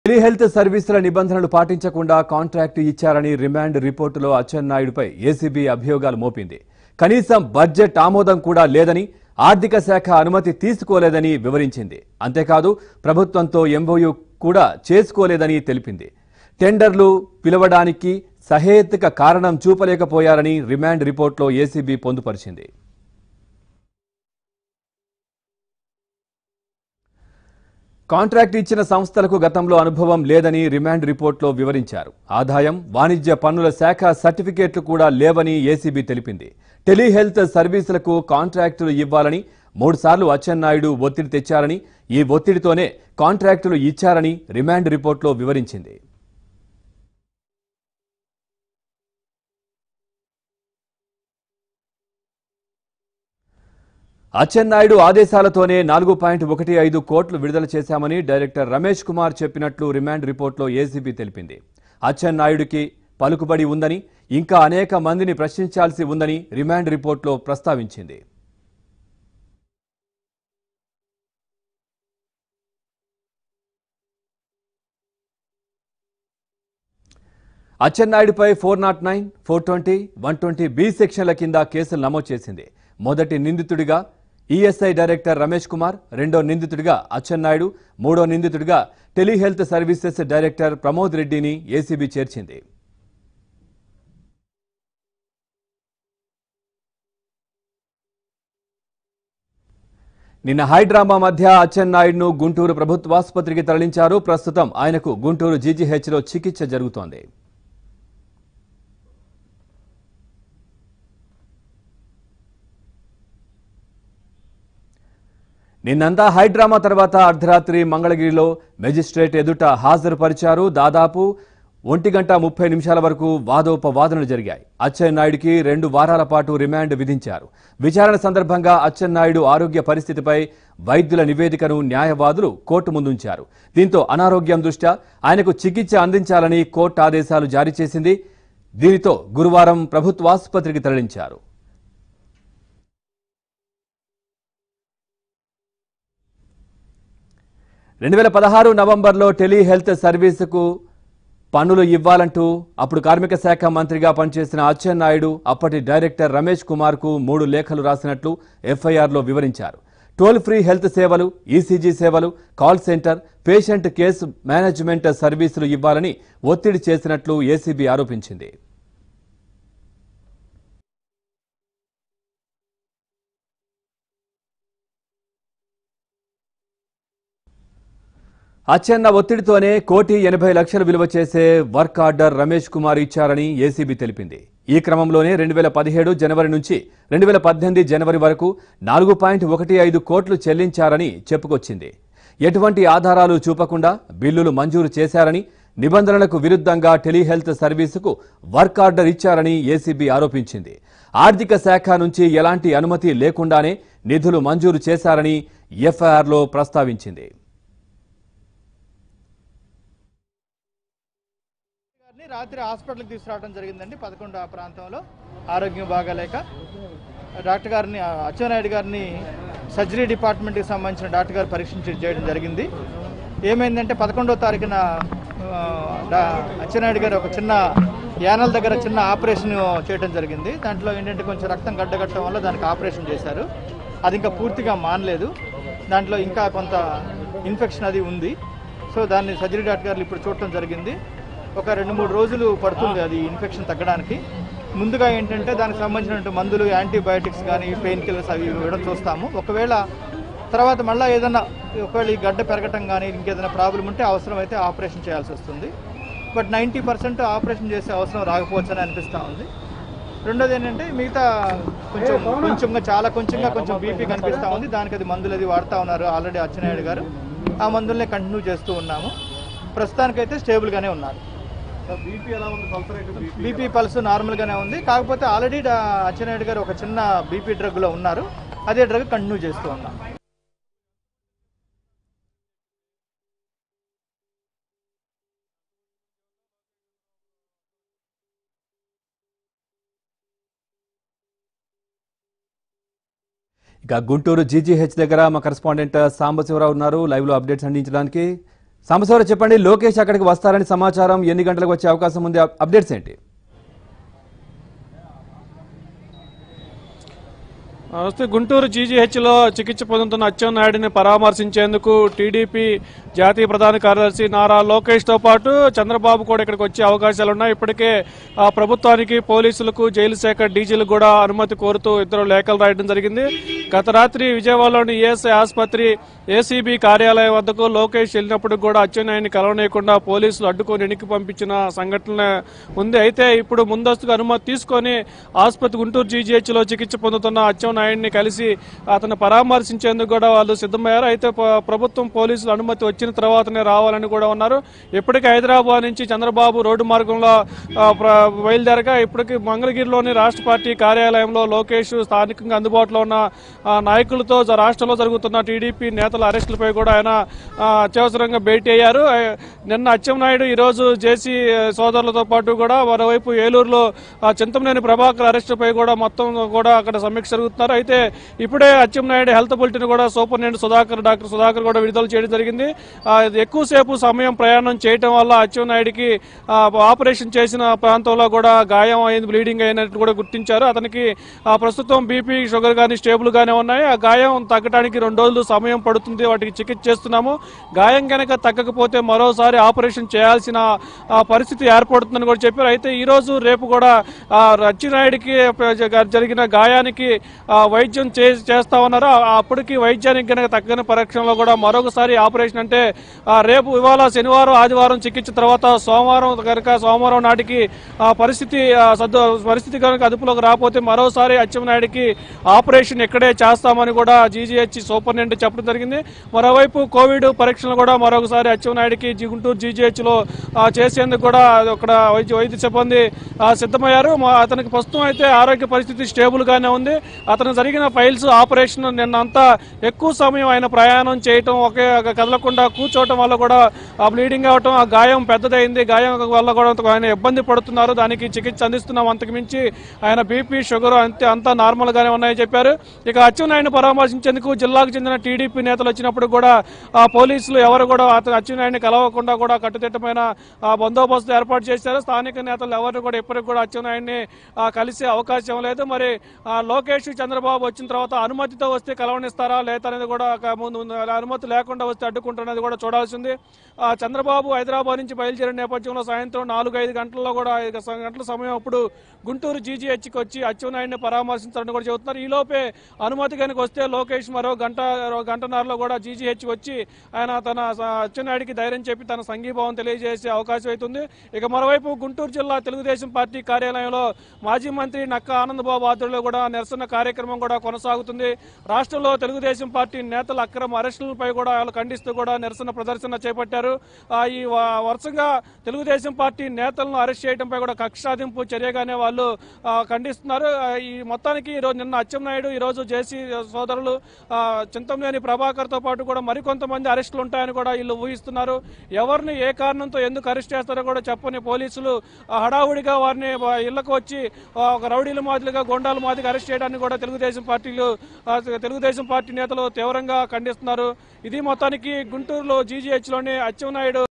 telehealth సర్వీసుల నిబంధనలు పాటించకుండా కాంట్రాక్టు ఇచ్చారని రిమాండ్ రిపోర్టులో అచ్చెన్నాయుడుపై ఏసీబీ అభియోగాలు మోపింది కనీసం బడ్జెట్ ఆమోదం కూడా లేదని ఆర్థిక శాఖ అనుమతి తీసుకోలేదని వివరించింది అంతేకాదు ప్రభుత్వంతో ఎంఓయూ కూడా చేసుకోలేదని తెలిపింది టెండర్లు పిలవడానికి సహేతుక కారణం చూపలేకపోయారని రిమాండ్ రిపోర్టులో ఏసీబీ పొందుపరిచింది కాంట్రాక్ట్ ఇచ్చిన సంస్థలకు గతంలో అనుభవం లేదని రిమాండ్ రిపోర్టులో వివరించారు ఆదాయం వాణిజ్య పన్నుల శాఖ సర్టిఫికేట్లు కూడా లేవని ఏసీబీ తెలిపింది టెలిహెల్త్ సర్వీసులకు కాంట్రాక్టులు ఇవ్వాలని మూడుసార్లు అచ్చెన్నాయుడు ఒత్తిడి తెచ్చారని ఈ ఒత్తిడితోనే కాంట్రాక్టులు ఇచ్చారని రిమాండ్ రిపోర్టులో వివరించింది అచ్చెన్నాయుడు ఆదేశాలతోనే నాలుగు పాయింట్ ఒకటి ఐదు కోట్లు విడుదల చేశామని డైరెక్టర్ రమేష్ కుమార్ చెప్పినట్లు రిమాండ్ రిపోర్టులో ఏసీబీ తెలిపింది అచ్చెన్నాయుడికి పలుకుబడి ఉందని ఇంకా అనేక మందిని ప్రశ్నించాల్సి ఉందని రిమాండ్ రిపోర్టులో ప్రస్తావించింది అచ్చెన్నాయుడుపై four naught nine four twenty one twenty B సెక్షన్ల కింద కేసులు నమోదు చేసింది మొదటి నిందితుడిగా ఈఎస్ఐ డైరెక్టర్ రమేష్ కుమార్ రెండో నిందితుడిగా అచ్చెన్నాయుడు మూడో నిందితుడిగా టెలిహెల్త్ సర్వీసెస్ డైరెక్టర్ ప్రమోద్ రెడ్డిని ఏసీబీ చేర్చింది నిన్న హైడ్రామా మధ్య అచ్చెన్నాయుడును గుంటూరు ప్రభుత్వాసుపత్రికి తరలించారు ప్రస్తుతం ఆయనకు గుంటూరు జీజీహెచ్లో చికిత్స జరుగుతోంది నిన్నంతా హైడ్రామా తర్వాత అర్ధరాత్రి మంగళగిరిలో మెజిస్ట్రేట్ ఎదుట హాజరుపరిచారు దాదాపు ఒంటి గంట ముప్పై నిమిషాల వరకు వాదోపవాదనలు జరిగాయి అచ్చెన్నాయుడికి రెండు వారాల పాటు రిమాండ్ విధించారు విచారణ సందర్భంగా అచ్చెన్నాయుడు ఆరోగ్య పరిస్థితిపై వైద్యుల నివేదికను న్యాయవాదులు కోర్టు ముందుంచారు దీంతో అనారోగ్యం దృష్ట్యా ఆయనకు చికిత్స అందించాలని కోర్టు ఆదేశాలు జారీ చేసింది దీనితో గురువారం ప్రభుత్వాసుపత్రికి తరలించారు రెండు వేల పదహారు నవంబర్లో టెలిహెల్త్ సర్వీసుకు పన్నులు ఇవ్వాలంటూ అప్పుడు కార్మిక శాఖ మంత్రిగా పనిచేసిన అచ్చెన్నాయుడు అప్పటి డైరెక్టర్ రమేష్ కుమార్ కు మూడు లేఖలు రాసినట్లు ఎఫ్ఐఆర్లో వివరించారు టోల్ ఫ్రీ హెల్త్ సేవలు ఈసీజీ సేవలు call centre patient case management సర్వీసులు ఇవ్వాలని ఒత్తిడి చేసినట్లు ఏసీబీ ఆరోపించింది అచ్చెన్న ఒత్తిడితోనే కోటి ఎనభై లక్షలు విలువ చేసే వర్క్ ఆర్డర్ రమేష్ కుమార్ ఇచ్చారని ఏసీబీ తెలిపింది ఈ క్రమంలోనే రెండు వేల పదిహేడు జనవరి నుంచి రెండు వేల పద్దెనిమిది జనవరి వరకు నాలుగు పాయింట్ ఒకటి ఐదు కోట్లు చెల్లించారని చెప్పుకొచ్చింది ఎటువంటి ఆధారాలు చూపకుండా బిల్లులు మంజూరు చేశారని నిబంధనలకు విరుద్ధంగా టెలిహెల్త్ సర్వీసుకు వర్క్ ఆర్డర్ ఇచ్చారని ఏసీబీ ఆరోపించింది ఆర్థిక శాఖ నుంచి ఎలాంటి అనుమతి లేకుండానే నిధులు మంజూరు చేశారని ఎఫ్ఐఆర్లో ప్రస్తావించింది గారిని రాత్రి హాస్పిటల్కి తీసుకురావడం జరిగిందండి పదకొండు ఆ ప్రాంతంలో ఆరోగ్యం బాగాలేక డాక్టర్ గారిని ఆ, అచ్చెన్నాయుడు గారిని సర్జరీ డిపార్ట్మెంట్కి సంబంధించిన డాక్టర్ గారు పరీక్షించి చేయడం జరిగింది ఏమైందంటే పదకొండవ తారీఖున ఆ, డా- అచ్చెన్నాయుడు గారు ఒక చిన్న యానల దగ్గర చిన్న ఆపరేషన్ చేయడం జరిగింది దాంట్లో ఏంటంటే కొంచెం రక్తం గడ్డగట్టడం వల్ల దానికి ఆపరేషన్ చేశారు అది ఇంకా పూర్తిగా మానలేదు దాంట్లో ఇంకా కొంత ఇన్ఫెక్షన్ అది ఉంది సో దాన్ని సర్జరీ డాక్టర్ గారు ఇప్పుడు చూడటం జరిగింది ఒక రెండు మూడు రోజులు పడుతుంది అది ఇన్ఫెక్షన్ తగ్గడానికి ముందుగా ఏంటంటే దానికి సంబంధించిన మందులు యాంటీబయాటిక్స్ కానీ పెయిన్ కిల్లర్స్ అవి ఇవ్వడం చూస్తాము ఒకవేళ తర్వాత మళ్ళీ ఏదైనా ఒకవేళ ఈ గడ్డ పెరగటం కానీ ఇంకేదైనా ప్రాబ్లం ఉంటే అవసరమైతే ఆపరేషన్ చేయాల్సి వస్తుంది బట్ నైంటీ పర్సెంట్ ఆపరేషన్ చేసే అవసరం రాకపోవచ్చు అని అనిపిస్తూ ఉంది రెండోది ఏంటంటే మిగతా కొంచెం కొంచెంగా చాలా కొంచెంగా కొంచెం బీపీ కనిపిస్తూ ఉంది దానికి అది మందులు అది వాడుతూ ఉన్నారు ఆల్రెడీ అచ్చెన్నాయుడు గారు ఆ మందులనే కంటిన్యూ చేస్తూ ఉన్నాము ప్రస్తుతానికైతే స్టేబుల్గానే ఉన్నారు బీపీ ఎలా ఉంది పల్సర్ అయితే బీపీ బీపీ పల్స్ నార్మల్గానే ఉంది కాకపోతే ఆల్రెడీ డా- అచ్చెన్నాయుడు గారు ఒక చిన్న బీపీ డ్రగ్లో ఉన్నారు అదే డ్రగ్ కంటిన్యూ చేస్తూ ఉన్నాం ఇక గుంటూరు జీజీహెచ్ దగ్గర మా కరెస్పాండెంట్ సాంబశివరావు ఉన్నారు లైవ్ లో అప్డేట్స్ అందించడానికి సాంబశివరావు చెప్పండి లోకేష్ అక్కడికి వస్తారని సమాచారం ఎన్ని గంటలకు వచ్చే అవకాశం ఉంది అప్- అప్డేట్స్ ఏంటి వస్తే గుంటూరు జీజీహెచ్లో చికిత్స పొందుతున్న అచ్చెన్నాయుడిని పరామర్శించేందుకు టీడీపీ జాతీయ ప్రధాన కార్యదర్శి నారా లోకేష్తో పాటు చంద్రబాబు కూడా ఇక్కడికి వచ్చే అవకాశాలు ఉన్నాయి ఇప్పటికే ఆ ప్రభుత్వానికి పోలీసులకు జైలు శాఖ డీజీలకు కూడా అనుమతి కోరుతూ ఇద్దరు లేఖలు రాయడం జరిగింది గత రాత్రి విజయవాడలోని ఈఎస్ఐ ఆసుపత్రి ఏసీబీ కార్యాలయం వద్దకు లోకేష్ వెళ్ళినప్పుడు కూడా అచ్చెన్నాయుడిని కలవనీయకుండా పోలీసులు అడ్డుకొని వెనక్కి పంపించిన సంఘటన ఉంది అయితే ఇప్పుడు ముందస్తుగా అనుమతి తీసుకొని ఆసుపత్రి గుంటూరు జీజీహెచ్లో చికిత్స పొందుతున్న అచ్చెన్నాయుడిని కలిసి అతను పరామర్శించేందుకు కూడా వాళ్ళు సిద్ధమయ్యారు అయితే ప- ప్రభుత్వం పోలీసులు అనుమతి వచ్చిన తర్వాతనే రావాలని కూడా ఉన్నారు ఇప్పటికే హైదరాబాద్ నుంచి చంద్రబాబు రోడ్డు మార్గంలో ఆ, ప్ర- బయలుదేరగా ఇప్పటికి మంగళగిరిలోని రాష్ట్ర పార్టీ కార్యాలయంలో లోకేష్ స్థానికంగా అందుబాటులో ఉన్న ఆ, నాయకులతో జ- రాష్ట్రంలో జరుగుతున్న టీడీపీ నేతల అరెస్టులపై కూడా ఆయన ఆ, అత్యవసరంగా భేటీ అయ్యారు ఆ, నిన్న అచ్చెన్నాయుడు ఈరోజు జేసీ సోదరులతో పాటు కూడా మరోవైపు ఏలూరులో ఆ, చింతమనేని ప్రభాకర్ అరెస్టుపై కూడా మొత్తం కూడా అక్కడ సమీక్ష జరుగుతున్నారు అయితే ఇప్పుడే అచ్చెన్నాయుడు హెల్త్ బులెటిన్ కూడా సూపరింటెండెంట్ సుధాకర్ డాక్టర్ సుధాకర్ కూడా విడుదల చేయడం జరిగింది ఆ, ఇది ఎక్కువసేపు సమయం ప్రయాణం చేయడం వల్ల అచ్చెన్నాయుడికి ఆ, ఆపరేషన్ చేసిన ప్రాంతంలో కూడా గాయం అయింది బ్లీడింగ్ అయినట్టు కూడా గుర్తించారు అతనికి ఆ, ప్రస్తుతం బీపీ షుగర్ కానీ స్టేబుల్ గానే ఉన్నాయి ఆ గాయం తగ్గడానికి రెండు రోజులు సమయం పడుతుంది వాటికి చికిత్స చేస్తున్నాము గాయం కనుక తగ్గకపోతే మరోసారి ఆపరేషన్ చేయాల్సిన ఆ, పరిస్థితి ఏర్పడుతుందని కూడా చెప్పారు అయితే ఈ రోజు రేపు కూడా ఆ, అచ్చెన్నాయుడికి ప- జరిగిన గాయానికి ఆ, వైద్యం చే- చేస్తా ఉన్నారు ఆ- అప్పటికి వైద్యానికి కనుక తగ్గని పరీక్షలో కూడా మరొకసారి ఆపరేషన్ అంటే ఆ, రేపు ఇవాళ శనివారం ఆదివారం చికిత్స తర్వాత సోమవారం కనుక సోమవారం నాటికి ఆ పరిస్థితి ఆ, సద్దు పరిస్థితి కనుక అదుపులోకి రాకపోతే మరోసారి అచ్చెన్నాయుడికి ఆపరేషన్ ఇక్కడే చేస్తామని కూడా జీజీహెచ్ సూపరింటెండెంట్ చెప్పడం జరిగింది మరోవైపు కోవిడ్ పరీక్షలు కూడా మరొకసారి అచ్చెన్నాయుడికి జి- గుంటూరు జీజీహెచ్ లో ఆ, చేసేందుకు కూడా అక్కడ వైద్య వైద్య సిబ్బంది ఆ, సిద్ధమయ్యారు మా- అతనికి ప్రస్తుతం అయితే ఆరోగ్య పరిస్థితి స్టేబుల్ గానే ఉంది అతను జరిగిన ఫైల్స్ ఆపరేషన్ నిన్న అంతా ఎక్కువ సమయం ఆయన ప్రయాణం చేయటం ఒకే ఒక కదలకుండా కూర్చోవటం వల్ల కూడా ఆ బ్లీడింగ్ అవటం ఆ గాయం పెద్దదైంది గాయం వల్ల కూడా ఆయన ఇబ్బంది పడుతున్నారు దానికి చికిత్స అందిస్తున్నాం అంతకు మించి ఆయన బీపీ షుగర్ అంతే అంతా నార్మల్ గానే ఉన్నాయని చెప్పారు ఇక అచ్చెన్నాయుడిని పరామర్శించేందుకు జిల్లాకు చెందిన టీడీపీ నేతలు వచ్చినప్పుడు కూడా ఆ పోలీసులు ఎవరు కూడా అతను అచ్చెన్నాయుడిని కలవకుండా కూడా కట్టుదిట్టమైన ఆ, బందోబస్తు ఏర్పాటు చేశారు స్థానిక నేతలు ఎవరు కూడా ఇప్పటికి కూడా అచ్చెన్నాయుడిని ఆ, కలిసే అవకాశం లేదు మరి ఆ, లోకేష్ చంద్రబాబు వచ్చిన తర్వాత అనుమతితో వస్తే కలవనిస్తారా లేదా అనేది కూడా ఒక ముందు ముందు అనుమతి లేకుండా వస్తే అడ్డుకుంటున్నది కూడా చూడాల్సింది ఆ, చంద్రబాబు హైదరాబాద్ నుంచి బయలుదేరిన నేపథ్యంలో సాయంత్రం నాలుగు ఐదు గంటల్లో కూడా ఐదు స- గంటల సమయం అప్పుడు గుంటూరు జీజీహెచ్కి వచ్చి అచ్చెన్నాయుడిని పరామర్శించాలని కూడా చెబుతున్నారు ఈ లోపే అనుమతి కనుక వస్తే లోకేష్ మరో గంట గంటన్నరలో కూడా జీజీహెచ్ వచ్చి ఆయన తన స- అచ్చెన్నాయుడికి ధైర్యం చెప్పి తన సంఘీభావం తెలియజేసే అవకాశం అవుతుంది ఇక మరోవైపు గుంటూరు జిల్లా తెలుగుదేశం పార్టీ కార్యాలయంలో మాజీ మంత్రి నక్క ఆనందబాబు ఆధ్వర్యంలో కూడా నిరసన కార్యక్రమం కూడా కొనసాగుతుంది రాష్ట్రంలో తెలుగుదేశం పార్టీ నేతల అక్రమ అరెస్టులపై కూడా వాళ్ళు ఖండిస్తూ కూడా నిరసన ప్రదర్శన చేపట్టారు ఆ, ఈ వ- వరుసగా తెలుగుదేశం పార్టీ నేతలను అరెస్ట్ చేయడంపై కూడా కక్ష సాధింపు చర్యగానే వాళ్ళు ఆ, ఖండిస్తున్నారు ఆ, ఈ మొత్తానికి ఈ రోజు నిన్న అచ్చెన్నాయుడు ఈ రోజు జేసీ సోదరులు ఆ, చింతమనేని ప్రభాకర్ తో పాటు కూడా మరికొంతమంది అరెస్టులు ఉంటాయని కూడా వీళ్ళు ఊహిస్తున్నారు ఎవరిని ఏ కారణంతో ఎందుకు అరెస్ట్ చేస్తారో కూడా చెప్పని పోలీసులు ఆ, హడావుడిగా వారిని వా- ఇళ్లకు వచ్చి ఆ, ఒక రౌడీల మాదిరిగా గొండాల మాదిరిగా అరెస్ట్ చేయడానికి కూడా తెలుగుదేశం పార్టీలు ఆ, తెలుగుదేశం పార్టీ నేతలు తీవ్రంగా ఖండిస్తున్నారు ఇది మొత్తానికి గుంటూరులో జీజీహెచ్ లోని అచ్చెన్నాయుడు